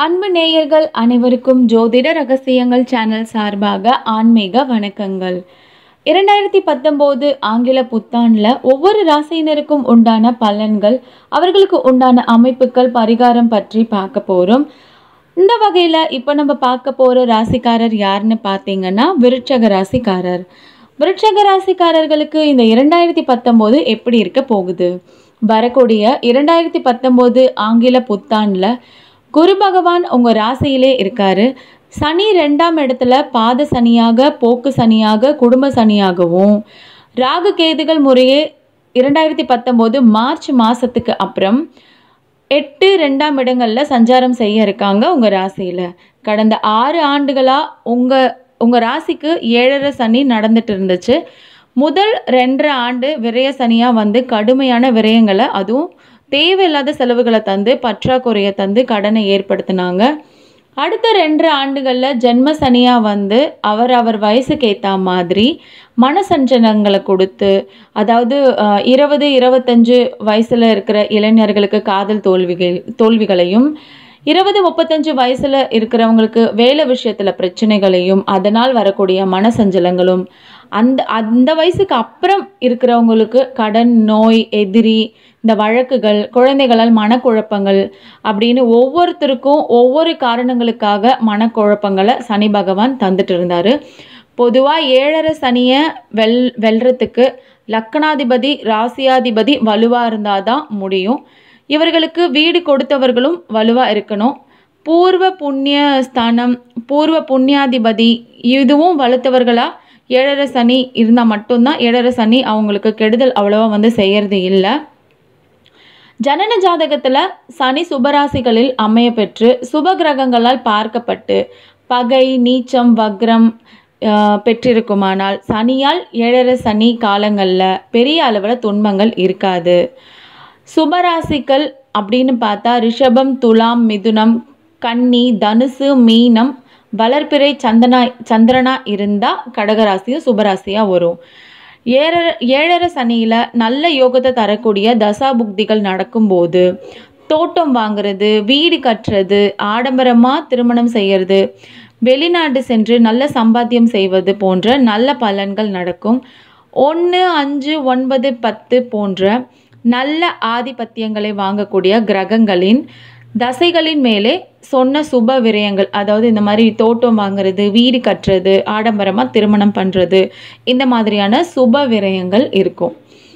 அன்பு நேயர்கள் அனைவருக்கும் ஜோதிட ரகசியங்கள் சேனல் சார்பாக ஆன்மீக வணக்கங்கள் இரண்டாயிரத்தி பத்தொம்போது ஆங்கில புத்தாண்டில் ஒவ்வொரு ராசியினருக்கும் உண்டான பலன்கள் அவர்களுக்கு உண்டான அமைப்புகள் பரிகாரம் பற்றி பார்க்க போகிறோம் இந்த வகையில் இப்போ நம்ம பார்க்க போகிற ராசிக்காரர் யாருன்னு பார்த்தீங்கன்னா விருட்சக ராசிக்காரர் விருட்சக ராசிக்காரர்களுக்கு இந்த இரண்டாயிரத்தி பத்தொம்போது எப்படி இருக்க போகுது வரக்கூடிய இரண்டாயிரத்தி பத்தொம்போது ஆங்கில புத்தாண்டில் குரு பகவான் உங்கள் ராசியிலே இருக்காரு சனி ரெண்டாம் இடத்துல பாத சனியாக போக்கு சனியாக குடும்ப சனியாகவும் ராகு கேதுகள் முறையே இரண்டாயிரத்தி பத்தொம்போது மார்ச் மாதத்துக்கு அப்புறம் எட்டு ரெண்டாம் இடங்களில் சஞ்சாரம் செய்ய இருக்காங்க உங்கள் ராசியில் கடந்த ஆறு ஆண்டுகளாக உங்கள் உங்கள் ராசிக்கு ஏழரை சனி நடந்துட்டு இருந்துச்சு முதல் ரெண்டரை ஆண்டு விரய சனியாக வந்து கடுமையான விரயங்களை அதுவும் தேவையில்லாத செலவுகளை தந்து பற்றாக்குறையை தந்து கடனை ஏற்படுத்தினாங்க அடுத்த ரெண்டு ஆண்டுகளில் ஜென்ம சனியாக வந்து அவர் அவர் வயசுக்கு ஏற்ற மாதிரி மனசஞ்சலங்களை கொடுத்து அதாவது அஹ், இருபது இருபத்தஞ்சு வயசில் இருக்கிற இளைஞர்களுக்கு காதல் தோல்விகள் தோல்விகளையும் இருபது முப்பத்தஞ்சு வயசில் இருக்கிறவங்களுக்கு வேலை விஷயத்தில் பிரச்சனைகளையும் அதனால் வரக்கூடிய மனசஞ்சலங்களும் அந்த அந்த வயசுக்கு அப்புறம் இருக்கிறவங்களுக்கு கடன் நோய் எதிரி இந்த வழக்குகள் குழந்தைகளால் மனக்குழப்பங்கள் அப்படின்னு ஒவ்வொருத்தருக்கும் ஒவ்வொரு காரணங்களுக்காக மனக்குழப்பங்களை சனி பகவான் தந்துட்டு இருந்தார் பொதுவாக ஏழரை சனியை வெல் வெல்றதுக்கு லக்கணாதிபதி ராசியாதிபதி வலுவாக இருந்தால் தான் முடியும் இவர்களுக்கு வீடு கொடுத்தவர்களும் வலுவாக இருக்கணும் பூர்வ புண்ணிய ஸ்தானம் பூர்வ புண்ணியாதிபதி இதுவும் வலுத்தவர்களா ஏழரை சனி இருந்தால் மட்டும்தான் ஏழரை சனி அவங்களுக்கு கெடுதல் அவ்வளோவா வந்து செய்யறது இல்லை ஜனன ஜாதகத்தில் சனி சுபராசிகளில் அமைய பெற்று சுப கிரகங்களால் பார்க்கப்பட்டு பகை நீச்சம் வக்ரம் ஆஹ், பெற்றிருக்குமானால் சனியால் ஏழரை சனி காலங்களில் பெரிய அளவில் துன்பங்கள் இருக்காது சுபராசிகள் அப்படின்னு பார்த்தா ரிஷபம் துலாம் மிதுனம் கன்னி தனுசு மீனம் வளர்பிறை சந்தனா சந்திரனா இருந்தால் கடகராசியும் சுபராசியாக வரும் ஏழரை ஏழரை சனியில் நல்ல யோகத்தை தரக்கூடிய தசா புக்திகள் நடக்கும்போது தோட்டம் வாங்குறது வீடு கட்டுறது ஆடம்பரமாக திருமணம் செய்யறது வெளிநாடு சென்று நல்ல சம்பாத்தியம் செய்வது போன்ற நல்ல பலன்கள் நடக்கும் ஒன்று அஞ்சு ஒன்பது பத்து போன்ற நல்ல ஆதிபத்தியங்களை வாங்கக்கூடிய கிரகங்களின் தசைகளின் மேலே சொன்ன சுப விரயங்கள் அதாவது இந்த மாதிரி தோட்டம் வாங்குறது வீடு கட்டுறது ஆடம்பரமாக திருமணம் பண்ணுறது இந்த மாதிரியான சுப விரயங்கள் இருக்கும்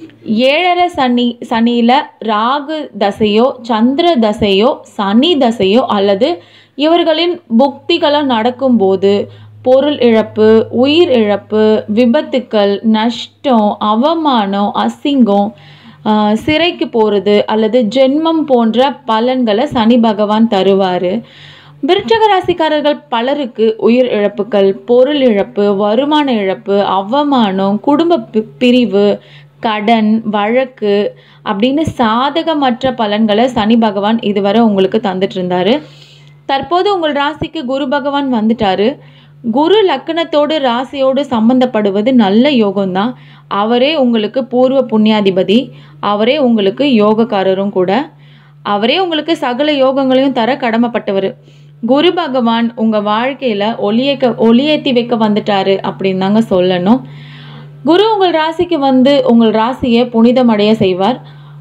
ஏழரை சனி சனியில் ராகு தசையோ சந்திர தசையோ சனி தசையோ அல்லது இவர்களின் புக்திகளும் நடக்கும்போது பொருள் இழப்பு உயிர் இழப்பு விபத்துக்கள் நஷ்டம் அவமானம் அசிங்கம் ஆஹ், சிறைக்கு போகிறது அல்லது ஜென்மம் போன்ற பலன்களை சனி பகவான் தருவார் விருச்சக ராசிக்காரர்கள் பலருக்கு உயிர் இழப்புகள் பொருள் இழப்பு வருமான இழப்பு அவமானம் குடும்ப பி- பிரிவு கடன் வழக்கு அப்படின்னு சாதகமற்ற பலன்களை சனி பகவான் இதுவரை உங்களுக்கு தந்துட்டு இருந்தாரு தற்போது உங்கள் ராசிக்கு குரு பகவான் வந்துட்டாரு குரு லக்கணத்தோடு ராசியோடு சம்பந்தப்படுவது நல்ல யோகம்தான் அவரே உங்களுக்கு பூர்வ புண்ணியாதிபதி அவரே உங்களுக்கு யோகக்காரரும் கூட அவரே உங்களுக்கு சகல யோகங்களையும் தர கடமைப்பட்டவர் குரு பகவான் உங்கள் வாழ்க்கையில் ஒளியக்க ஒளியேற்றி வைக்க வந்துட்டாரு அப்படின்னு தாங்க சொல்லணும் குரு உங்கள் ராசிக்கு வந்து உங்கள் ராசியை புனிதமடைய செய்வார்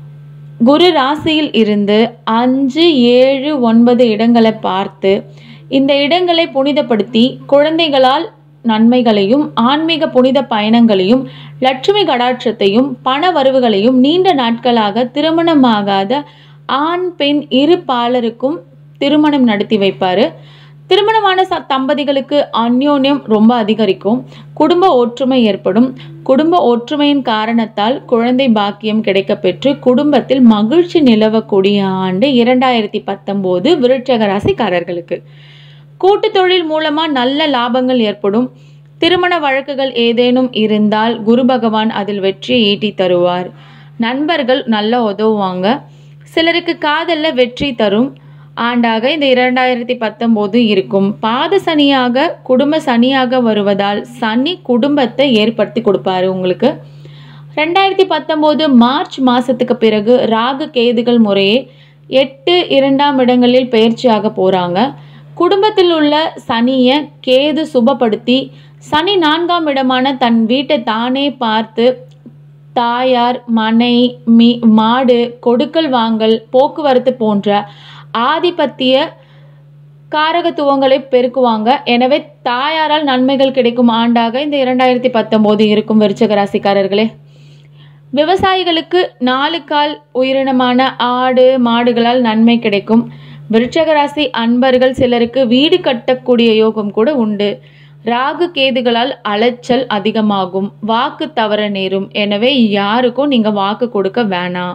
குரு ராசியில் இருந்து அஞ்சு ஏழு ஒன்பது இடங்களை பார்த்து இந்த இடங்களை புனிதப்படுத்தி குழந்தைகளால் நன்மைகளையும் ஆன்மீக புனித பயணங்களையும் லட்சுமி கடாட்சத்தையும் பண வரவுகளையும் நீண்ட நாட்களாக திருமணமாகாத ஆண் பெண் இரு பாலருக்கும் திருமணம் நடத்தி வைப்பாரு திருமணமான ச தம்பதிகளுக்கு அந்யோன்யம் ரொம்ப அதிகரிக்கும் குடும்ப ஒற்றுமை ஏற்படும் குடும்ப ஒற்றுமையின் காரணத்தால் குழந்தை பாக்கியம் கிடைக்கப்பெற்று குடும்பத்தில் மகிழ்ச்சி நிலவக்கூடிய ஆண்டு இரண்டாயிரத்தி பத்தொம்போது விருட்சக ராசிக்காரர்களுக்கு கூட்டு தொழில் மூலமா நல்ல லாபங்கள் ஏற்படும் திருமண வழக்குகள் ஏதேனும் இருந்தால் குரு பகவான் அதில் வெற்றியை ஈட்டி தருவார் நண்பர்கள் நல்லா உதவுவாங்க சிலருக்கு காதல்ல வெற்றி தரும் ஆண்டாக இந்த இரண்டாயிரத்தி பத்தொம்போது இருக்கும் பாத சனியாக குடும்ப சனியாக வருவதால் சனி குடும்பத்தை ஏற்படுத்தி கொடுப்பாரு உங்களுக்கு ரெண்டாயிரத்தி பத்தொம்போது மார்ச் மாதத்துக்கு பிறகு ராகு கேதுகள் முறையே எட்டு இரண்டாம் இடங்களில் பயிற்சியாக போகிறாங்க குடும்பத்தில் உள்ள சனியை கேது சுபப்படுத்தி சனி நான்காம் இடமான தன் வீட்டை தானே பார்த்து தாயார் மனை மீ மாடு கொடுக்கல் வாங்கல் போக்குவரத்து போன்ற ஆதிபத்திய காரகத்துவங்களை பெருக்குவாங்க எனவே தாயாரால் நன்மைகள் கிடைக்கும் ஆண்டாக இந்த இரண்டாயிரத்தி பத்தொம்போது இருக்கும் விருச்சக ராசிக்காரர்களே விவசாயிகளுக்கு நாலு கால் உயிரினமான ஆடு மாடுகளால் நன்மை கிடைக்கும் விருச்சக ராசி அன்பர்கள் சிலருக்கு வீடு கட்டக்கூடிய யோகம் கூட உண்டு ராகு கேதுகளால் அலைச்சல் அதிகமாகும் வாக்கு தவற நேரும் எனவே யாருக்கும் நீங்க வாக்கு கொடுக்க வேணாம்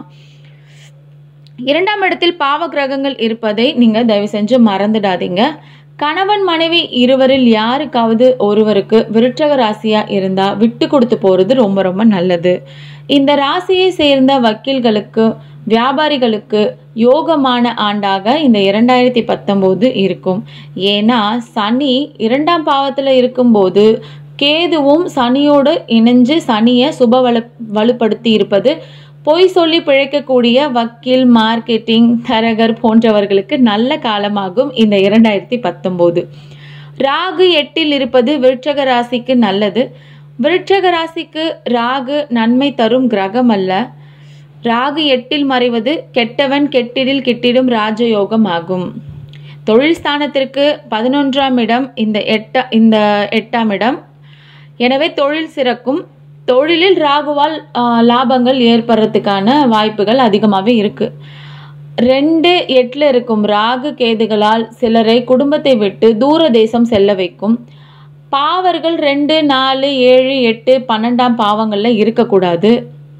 இரண்டாம் இடத்தில் பாவ கிரகங்கள் இருப்பதை நீங்க தயவு செஞ்சு மறந்துடாதீங்க கணவன் மனைவி இருவரில் யாருக்காவது ஒருவருக்கு விருட்சக ராசியா இருந்தா விட்டு கொடுத்து போறது ரொம்ப ரொம்ப நல்லது இந்த ராசியை சேர்ந்த வக்கீல்களுக்கு வியாபாரிகளுக்கு யோகமான ஆண்டாக இந்த இரண்டாயிரத்தி பத்தொம்போது இருக்கும் ஏன்னா சனி இரண்டாம் பாவத்தில் இருக்கும்போது கேதுவும் சனியோடு இணைஞ்சு சனியை சுப வலு வலுப்படுத்தி இருப்பது பொய் சொல்லி பிழைக்கக்கூடிய வக்கீல் மார்க்கெட்டிங் தரகர் போன்றவர்களுக்கு நல்ல காலமாகும் இந்த இரண்டாயிரத்தி பத்தொம்போது ராகு எட்டில் இருப்பது விருட்சக ராசிக்கு நல்லது விருட்சக ராசிக்கு ராகு நன்மை தரும் கிரகம் அல்ல ராகு எட்டில் மறைவது கெட்டவன் கெட்டிடில் கெட்டிடும் ராஜயோகம் ஆகும் தொழில் ஸ்தானத்திற்கு பதினொன்றாம் இடம் இந்த எட்ட இந்த எட்டாம் இடம் எனவே தொழில் சிறக்கும் தொழிலில் ராகுவால் ஆ, லாபங்கள் ஏற்படுறதுக்கான வாய்ப்புகள் அதிகமாகவே இருக்குது ரெண்டு எட்டில் இருக்கும் ராகு கேதுகளால் சிலரை குடும்பத்தை விட்டு தூர தேசம் செல்ல வைக்கும் பாவர்கள் ரெண்டு நாலு ஏழு எட்டு பன்னெண்டாம் பாவங்களில் இருக்கக்கூடாது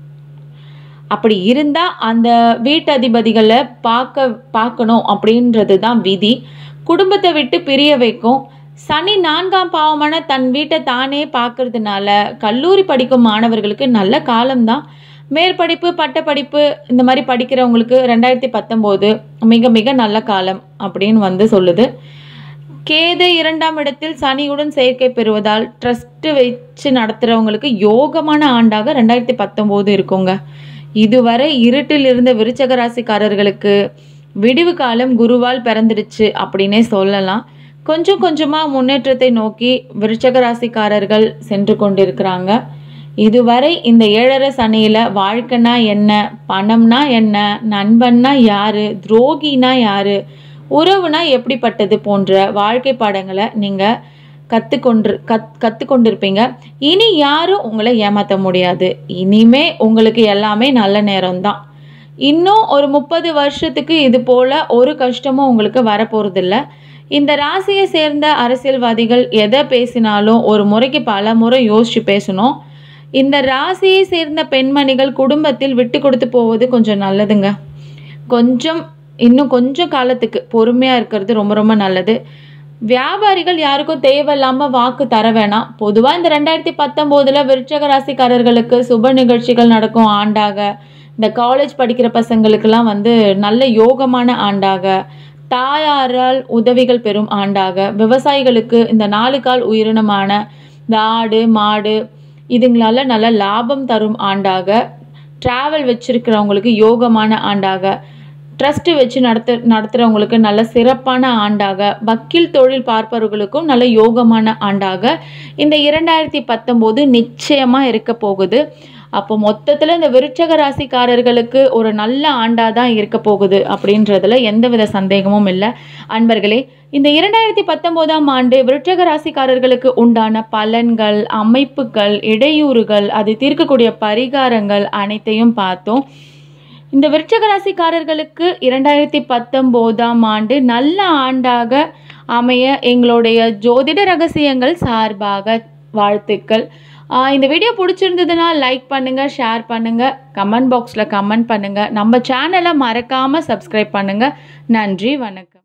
அப்படி இருந்தால் அந்த வீட்டதிபதிகளை பார்க்க பார்க்கணும் அப்படின்றது தான் விதி குடும்பத்தை விட்டு பிரிய வைக்கும் சனி நான்காம் பாவமான தன் வீட்டை தானே பார்க்கறதுனால கல்லூரி படிக்கும் மாணவர்களுக்கு நல்ல காலம்தான் மேற்படிப்பு பட்டப்படிப்பு இந்த மாதிரி படிக்கிறவங்களுக்கு ரெண்டாயிரத்தி பத்தொம்போது மிக மிக நல்ல காலம் அப்படின்னு வந்து சொல்லுது கேது இரண்டாம் இடத்தில் சனியுடன் சேர்க்கை பெறுவதால் ட்ரஸ்ட் வச்சு நடத்துகிறவங்களுக்கு யோகமான ஆண்டாக ரெண்டாயிரத்தி பத்தொம்போது இருக்குங்க இதுவரை இருட்டில் இருந்த விருச்சக ராசிக்காரர்களுக்கு விடிவு காலம் குருவால் பிறந்துடுச்சு அப்படின்னே சொல்லலாம் கொஞ்சம் கொஞ்சமாக முன்னேற்றத்தை நோக்கி விருச்சக ராசிக்காரர்கள் சென்று கொண்டிருக்கிறாங்க இதுவரை இந்த ஏழரை சனியில் வாழ்க்கைனா என்ன பணம்னா என்ன நண்பன்னா யாரு துரோகினா யாரு உறவுனா எப்படிப்பட்டது போன்ற வாழ்க்கை பாடங்களை நீங்கள் கற்றுக்கொண்டு கத் கற்றுக்கொண்டிருப்பீங்க இனி யாரும் உங்களை ஏமாற்ற முடியாது இனிமே உங்களுக்கு எல்லாமே நல்ல நேரம்தான் இன்னும் ஒரு முப்பது வருஷத்துக்கு இது போல் ஒரு கஷ்டமும் உங்களுக்கு வரப்போகிறதில்ல இந்த ராசியை சேர்ந்த அரசியல்வாதிகள் எதை பேசினாலும் ஒரு முறைக்கு பல முறை யோசிச்சு பேசணும் இந்த ராசியை சேர்ந்த பெண்மணிகள் குடும்பத்தில் விட்டு கொடுத்து போவது கொஞ்சம் நல்லதுங்க கொஞ்சம் இன்னும் கொஞ்சம் காலத்துக்கு பொறுமையாக இருக்கிறது ரொம்ப ரொம்ப நல்லது வியாபாரிகள் யாருக்கும் தேவையில்லாமல் வாக்கு தர வேணாம் பொதுவாக இந்த ரெண்டாயிரத்தி பத்தொம்போதில் விருச்சக ராசிக்காரர்களுக்கு சுப நிகழ்ச்சிகள் நடக்கும் ஆண்டாக இந்த காலேஜ் படிக்கிற பசங்களுக்கெல்லாம் வந்து நல்ல யோகமான ஆண்டாக தாயாரால் உதவிகள் பெறும் ஆண்டாக விவசாயிகளுக்கு இந்த நாலு கால் உயிரினமான இந்த ஆடு மாடு இதுங்களால நல்ல லாபம் தரும் ஆண்டாக ட்ராவல் வச்சிருக்கிறவங்களுக்கு யோகமான ஆண்டாக ட்ரஸ்ட் வச்சு நடத்து நடத்துகிறவங்களுக்கு நல்ல சிறப்பான ஆண்டாக வக்கீல் தொழில் பார்ப்பவர்களுக்கும் நல்ல யோகமான ஆண்டாக இந்த இரண்டாயிரத்தி பத்தொம்போது நிச்சயமாக இருக்க போகுது அப்போ மொத்தத்தில் இந்த விருச்சக ராசிக்காரர்களுக்கு ஒரு நல்ல ஆண்டாக தான் இருக்க போகுது அப்படின்றதுல எந்தவித சந்தேகமும் இல்லை அன்பர்களே இந்த இரண்டாயிரத்தி பத்தொம்போதாம் ஆண்டு விருச்சக ராசிக்காரர்களுக்கு உண்டான பலன்கள் அமைப்புகள் இடையூறுகள் அது தீர்க்கக்கூடிய பரிகாரங்கள் அனைத்தையும் பார்த்தோம் இந்த விருச்சக ராசிக்காரர்களுக்கு இரண்டாயிரத்தி பத்தொம்போதாம் ஆண்டு நல்ல ஆண்டாக அமைய எங்களுடைய ஜோதிட ரகசியங்கள் சார்பாக வாழ்த்துக்கள் ஆஹ் இந்த வீடியோ பிடிச்சிருந்ததுன்னா லைக் பண்ணுங்கள் ஷேர் பண்ணுங்கள் கமெண்ட் பாக்ஸில் கமெண்ட் பண்ணுங்கள் நம்ம சேனலை மறக்காமல் சப்ஸ்கிரைப் பண்ணுங்கள் நன்றி வணக்கம்